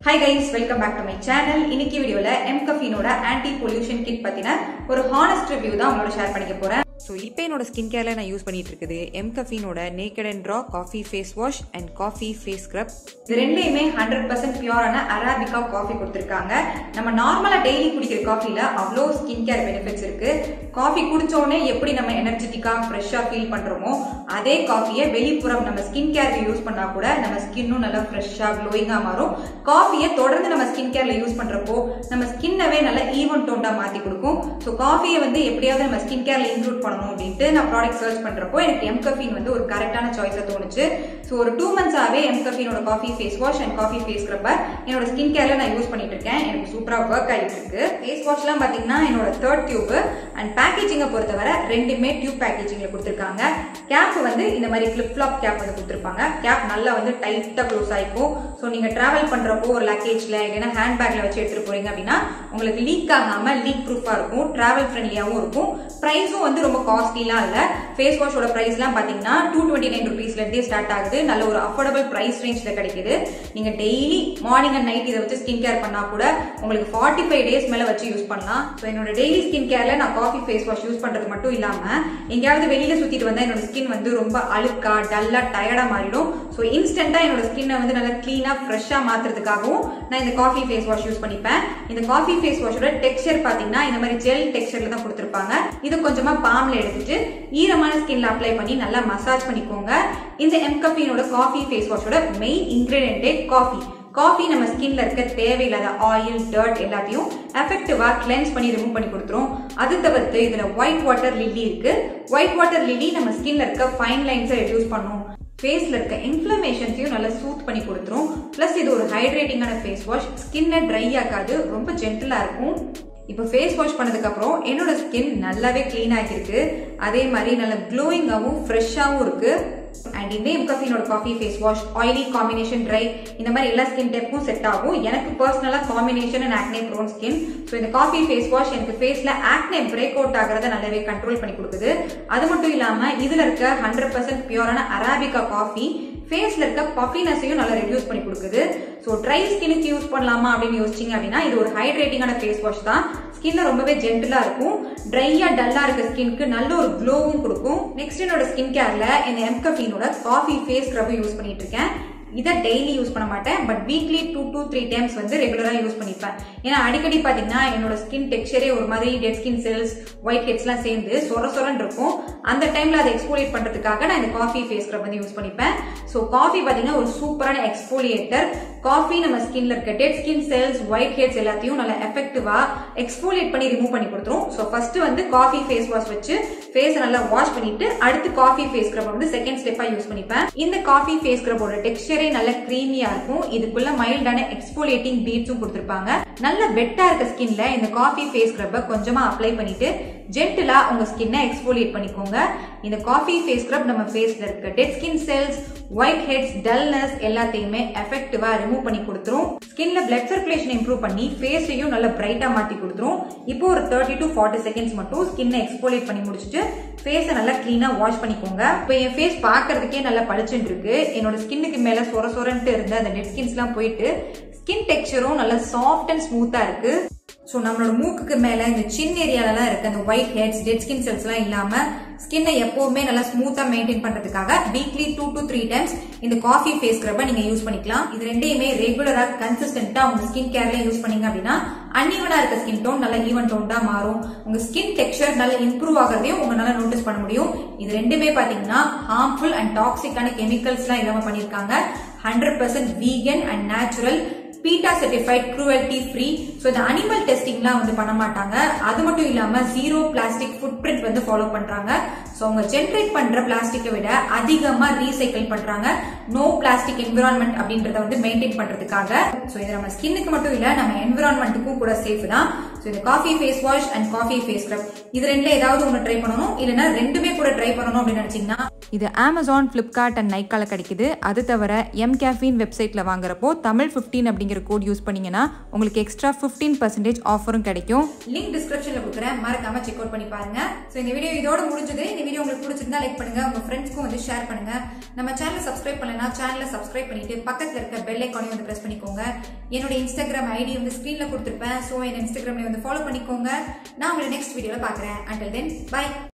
hi guys welcome back to my channel இன்னைக்கு வீடியோல எம் கஃபீனோட ஆன்டி பொல்யூஷன் கிட் பத்தின ஒரு ஹானஸ்ட் ரிவ்யூ தான் உங்களோட ஷேர் பண்ணிக்க போறேன் ஸோ இப்போ என்னோட ஸ்கின் கேரில் நான் யூஸ் பண்ணிட்டு இருக்குது எம் கஃபீனோட naked and raw coffee face wash and coffee face scrub இது ரெண்டுலையுமே ஹண்ட்ரட் பர்சன்ட் பியூரான அராபிகா காஃபி கொடுத்துருக்காங்க நம்ம நார்மலா டெய்லி குடிக்கிற காஃபில அவ்வளோ ஸ்கின் கேர் பெனிஃபிட்ஸ் இருக்கு காஃபி குடிச்ச உடனே எப்படி நம்ம எனர்ஜெட்டிக்கா ஃப்ரெஷ்ஷா ஃபீல் பண்றோமோ அதே காஃபியை வெளிப்புறம் நம்ம ஸ்கின் கேருக்கு யூஸ் பண்ணா கூட நம்ம ஸ்கின்னும் நல்லா ஃப்ரெஷ்ஷா க்ளோயிங்கா மாறும் காஃபியை தொடர்ந்து நம்ம ஸ்கின் கேர்ல யூஸ் பண்றப்போ நம்ம ஸ்கின்னவே நல்லா ஈவன் டோண்டா மாத்தி கொடுக்கும் ஸோ காஃபியை வந்து எப்படியாவது நம்ம ஸ்கின் கேர்ல இன்க்ளூட் பண்ணணும் அப்படின்ட்டு நான் ப்ராடக்ட் சர்ச் பண்றப்போ எனக்கு எம் கஃபின் வந்து ஒரு கரெக்டான சாய்ஸா தோணுச்சு ஸோ ஒரு டூ மந்த்ஸாவே எம் கஃபினோட coffee face wash and coffee face scrubber என்னோட ஸ்கின் கேர்ல நான் யூஸ் பண்ணிட்டு இருக்கேன் எனக்கு சூப்பரா ஒர்க் ஆகிட்டு இருக்கு ஃபேஸ் வாஷ்லாம் பாத்தீங்கன்னா என்னோட தேர்ட் டியூப் அண்ட் பேக்கேஜிங்கை பொறுத்தவரை ரெண்டுமே டியூப் பேக்கேஜிங்ல கொடுத்துருக்காங்க கேப் வந்து இந்த மாதிரி கிளிப் ஃபிளாப் கேப் வந்து கொடுத்துருப்பாங்க கேப் நல்லா வந்து டைட்டா க்ளோஸ் ஆயிக்கும் ஸோ நீங்க டிராவல் பண்றப்போ ஒரு லக்கேஜ்ல இல்லைன்னா ஹேண்ட் பேக்ல வச்சு எடுத்துட்டு போறீங்க அப்படின்னா உங்களுக்கு லீக் ஆகாம லீக் ப்ரூஃபா இருக்கும் டிராவல் ஃப்ரெண்ட்லியாவும் இருக்கும் ப்ரைஸும் வந்து ரொம்ப காஸ்ட்லிலாம் இல்ல ஃபேஸ் வாஷோட ப்ரைஸ்லாம் பாத்தீங்கன்னா டூ டுவெண்ட்டி நைன் ருபீஸ்ல இருந்தே ஸ்டார்ட் ஆகுது நல்ல ஒரு அஃபோர்டபுள் ப்ரைஸ் ரேஞ்ச்ல கிடைக்குது நீங்க டெய்லி மார்னிங் அண்ட் நைட் இதை வச்சு ஸ்கின் கேர் பண்ணா கூட உங்களுக்கு ஃபார்ட்டி ஃபைவ் டேஸ் மேல வச்சு யூஸ் பண்ணலாம் ஸோ என்னோட டெய்லி ஸ்கின் கேர்ல நான் காஃபி ஃபேஸ் வாஷ் யூஸ் பண்றது மட்டும் இல்லாம எங்கேயாவது வெளியில சுத்திட்டு வந்தா என்னோட ஸ்கின் வந்து ரொம்ப அழுக்கா டல்லா டயர்டா மாறிடும் ஸோ இன்ஸ்டன்டா என்னோட ஸ்கின்னை வந்து நல்லா கிளீனா ஃப்ரெஷ்ஷா மாத்துறதுக்காகவும் நான் இந்த காஃபி ஃபேஸ் வாஷ் யூஸ் பண்ணிப்பேன் இந்த காஃபி ஃபேஸ் வாஷோட டெக்ஸ்சர் பாத்தீங்கன்னா இந்த மாதிரி ஜெல் டெக்ஸ்சர்ல தான் கொடுத்துருப்பாங்க இது கொஞ்சமா பாம்ல எடுத்துட்டு ஈரமான ஸ்கின்ல அப்ளை பண்ணி நல்லா மசாஜ் பண்ணிக்கோங்க இந்த எம் கஃபீனோட காஃபி ஃபேஸ் வாஷோட மெயின் இன்கிரீடியன்டே காஃபி காஃபி நம்ம ஸ்கின்ல இருக்க தேவையில்லாத ஆயில் டர்ட் எல்லாத்தையும் எஃபெக்டிவா கிளென்ஸ் பண்ணி ரிமூவ் பண்ணி கொடுத்துரும் அது தவிர்த்து இதுல ஒயிட் வாட்டர் லில்லி இருக்கு ஒயிட் வாட்டர் லில்லி நம்ம ஸ்கின்ல இருக்க ஃபைன் லைன்ஸை ரெடியூஸ் பண்ணும் ஃபேஸ்ல இருக்க இன்ஃப்ளமேஷன்ஸையும் நல்லா சூத் பண்ணி கொடுத்துரும் பிளஸ் இது ஒரு ஹைட்ரேட்டிங்கான ஃபேஸ் வாஷ் ஸ்கின்னை ட்ரை ஆகாது ரொம்ப ஜென்டிலா இருக்கும் இப்போ ஃபேஸ் வாஷ் பண்ணதுக்கு அப்புறம் என்னோட ஸ்கின் நல்லாவே க்ளீன் ஆகிருக்கு அதே மாதிரி நல்ல க்ளோயிங்காகவும் ஃப்ரெஷ்ஷாகவும் இருக்கு அண்ட் இந்த எம்கஃபினோட coffee face wash oily combination dry இந்த மாதிரி எல்லா ஸ்கின் டைப்புக்கும் செட் ஆகும் எனக்கு பர்சனலாக combination and acne prone skin so இந்த காஃபி ஃபேஸ் வாஷ் எனக்கு ஃபேஸில் ஆக்னே பிரேக் அவுட் ஆகிறத நல்லாவே கண்ட்ரோல் பண்ணி கொடுக்குது அது மட்டும் இல்லாமல் இதில் இருக்க ஹண்ட்ரட் பர்சன்ட் பியூரான அராபிகா காஃபி ஃபேஸ்ல இருக்க பஃபினஸையும் நல்லா ரெடியூஸ் பண்ணி கொடுக்குது ஸோ ட்ரை ஸ்கினுக்கு யூஸ் பண்ணலாமா அப்படின்னு யோசிச்சிங்க அப்படின்னா இது ஒரு ஹைட்ரேட்டிங்கான ஃபேஸ் வாஷ் தான் ஸ்கின்ல ரொம்பவே ஜென்டிலா இருக்கும் ட்ரையா டல்லா இருக்க ஸ்கின்க்கு நல்ல ஒரு க்ளோவும் கொடுக்கும் நெக்ஸ்ட் என்னோட ஸ்கின் கேர்ல இந்த எம்கஃபீனோட காஃபி ஃபேஸ் ஸ்க்ரப் யூஸ் பண்ணிட்டு இருக்கேன் இதை டெய்லி யூஸ் பண்ண மாட்டேன் but weekly two two three times வந்து ரெகுலராக யூஸ் பண்ணிப்பேன் ஏன்னா அடிக்கடி பார்த்தீங்கன்னா என்னோட ஸ்கின் டெக்ஸ்சரே ஒரு மாதிரி டெட் ஸ்கின் செல்ஸ் ஒயிட் ஹெட்ஸ்லாம் சேர்ந்து சொர சொரன்னு இருக்கும் அந்த டைம்ல அதை எக்ஸ்போலியேட் பண்றதுக்காக நான் இந்த காஃபி ஃபேஸ் ஸ்க்ரப் வந்து யூஸ் பண்ணிப்பேன் ஸோ காஃபி பார்த்தீங்கன்னா ஒரு சூப்பரான எக்ஸ்போலியேட்டர் காஃபி நம்ம ஸ்கின்ல இருக்க dead skin cells white heads எல்லாத்தையும் நல்லா எஃபெக்டிவா எக்ஸ்போலியேட் பண்ணி ரிமூவ் பண்ணி கொடுத்துரும் ஸோ ஃபர்ஸ்ட் வந்து காஃபி ஃபேஸ் வாஷ் வச்சு ஃபேஸை நல்லா வாஷ் பண்ணிட்டு அடுத்து காஃபி ஃபேஸ் ஸ்க்ரப் வந்து செகண்ட் ஸ்டெப்பா யூஸ் பண்ணிப்பேன் இந்த காஃபி ஃபேஸ் ஸ்க்ரப்போட டெக்ஸ்டரே நல்ல க்ரீமியா இருக்கும் இதுக்குள்ள மைல்டான எக்ஸ்போலியேட்டிங் பீட்ஸும் கொடுத்துருப்பாங்க நல்ல வெட்டா இருக்க ஸ்கின்ல இந்த காஃபி ஃபேஸ் ஸ்க்ரப்பை கொஞ்சமா அப்ளை பண்ணிட்டு ஜென்டிலா உங்க ஸ்கின்னை எக்ஸ்போலியேட் பண்ணிக்கோங்க இந்த காஃபி ஃபேஸ் ஸ்க்ரப் நம்ம ஃபேஸ்ல இருக்க dead skin cells white heads dullness எல்லாத்தையுமே எஃபெக்டிவா ரிமூவ் பண்ணி கொடுத்துரும் ஸ்கின்ல பிளட் சர்க்குலேஷன் இம்ப்ரூவ் பண்ணி ஃபேஸையும் நல்லா பிரைட்டா மாத்தி கொடுத்துரும் இப்போ ஒரு தேர்ட்டி டு ஃபார்ட்டி செகண்ட்ஸ் மட்டும் ஸ்கின்னை எக்ஸ்போலியேட் பண்ணி முடிச்சுட்டு ஃபேஸை நல்லா கிளீனா வாஷ் பண்ணிக்கோங்க இப்போ என் ஃபேஸ் பார்க்கறதுக்கே நல்லா பளிச்சுட்டு இருக்கு என்னோட ஸ்கின்னுக்கு மேல சொர சொரன்ட்டு இருந்த அந்த டெட் ஸ்கின்ஸ்லாம் போயிட்டு ஸ்கின் டெக்ஸ்சரும் நல்லா சாஃப்ட் அண்ட் ஸ்மூத்தா இருக்கு ஸோ நம்மளோட மூக்குக்கு மேல இந்த சின் ஏரியாலலாம் இருக்க அந்த white heads dead skin cells எல்லாம் இல்லாம ஸ்கின்னை எப்பவுமே நல்லா ஸ்மூத்தா மெயின்டைன் பண்றதுக்காக weekly two to three times இந்த காஃபி ஃபேஸ் ஸ்க்ரப்பை நீங்க யூஸ் பண்ணிக்கலாம் இது ரெண்டையுமே ரெகுலரா கன்சிஸ்டன்டா உங்க ஸ்கின் கேர்ல யூஸ் பண்ணீங்க அப்படின்னா அன்இவனா இருக்க ஸ்கின் டோன் நல்லா ஈவன் டோன்டா மாறும் உங்க ஸ்கின் டெக்ஸ்சர் நல்லா இம்ப்ரூவ் ஆகிறதையும் உங்களால நோட்டீஸ் பண்ண முடியும் இது ரெண்டுமே பாத்தீங்கன்னா ஹார்ம்ஃபுல் அண்ட் டாக்ஸிக்கான கெமிக்கல்ஸ் எல்லாம் இல்லாம பண்ணிருக்காங்க hundred percent vegan and natural PETA certified cruelty free so இந்த அனிமல் டெஸ்டிங்லாம் வந்து பண்ண மாட்டாங்க அது மட்டும் இல்லாம ஜீரோ பிளாஸ்டிக் ஃபுட் பிரிண்ட் வந்து ஃபாலோ பண்றாங்க ஸோ அவங்க ஜென்ரேட் பண்ற பிளாஸ்டிக்கை விட அதிகமா ரீசைக்கிள் பண்றாங்க நோ பிளாஸ்டிக் என்விரான்மெண்ட் அப்படின்றத வந்து மெயின்டைன் பண்றதுக்காக ஸோ இது நம்ம ஸ்கின்னுக்கு மட்டும் இல்ல நம்ம என்விரான்மெண்ட்டுக்கும் கூட சேஃப் தான் ஸோ ஸோ இந்த coffee face wash and coffee face scrub இது ரெண்டுல ஏதாவது ஒன்று ட்ரை பண்ணணும் இல்லைன்னா ரெண்டுமே கூட ட்ரை பண்ணணும் அப்படின்னு நினைச்சீங்கன்னா இது அமேசான் ஃப்ளிப்கார்ட் அண்ட் நைக்கால கிடைக்குது அது தவிர எம் கேஃபின் வெப்சைட்டில் வாங்குறப்போ தமிழ் ஃபிஃப்டீன் அப்படிங்கிற கோட் யூஸ் பண்ணீங்கன்னா உங்களுக்கு எக்ஸ்ட்ரா ஃபிஃப்டீன் பர்சன்டேஜ் ஆஃபரும் கிடைக்கும் லிங்க் டிஸ்கிரிப்ஷன்ல கொடுக்குறேன் மறக்காம செக் அவுட் பண்ணி பாருங்க ஸோ இந்த வீடியோ இதோட முடிஞ்சது இந்த வீடியோ உங்களுக்கு பிடிச்சிருந்தா லைக் பண்ணுங்க உங்க ஃப்ரெண்ட்ஸ்க்கும் வந்து ஷேர் பண்ணுங்க நம்ம சேனலை சப்ஸ்கிரைப் பண்ணலனா சேனலை சப்ஸ்கிரைப் பண்ணிட்டு பக்கத்துல இருக்க பெல் ஐக்கானையும் வந்து பிரஸ் பண்ணிக்கோங்க என்னோட இன்ஸ்டாகிராம் ஐடி வந்து ஸ்க்ரீன்ல கொடுத்துருப்பேன் ஸோ என் இன்ஸ்டாகிராம்ல வந்து ஃபாலோ பண்ணிக்கோங்க நான் உங்களை நெக்ஸ்ட் வீடியோல பாக்குறேன் அண்டில் தென் பை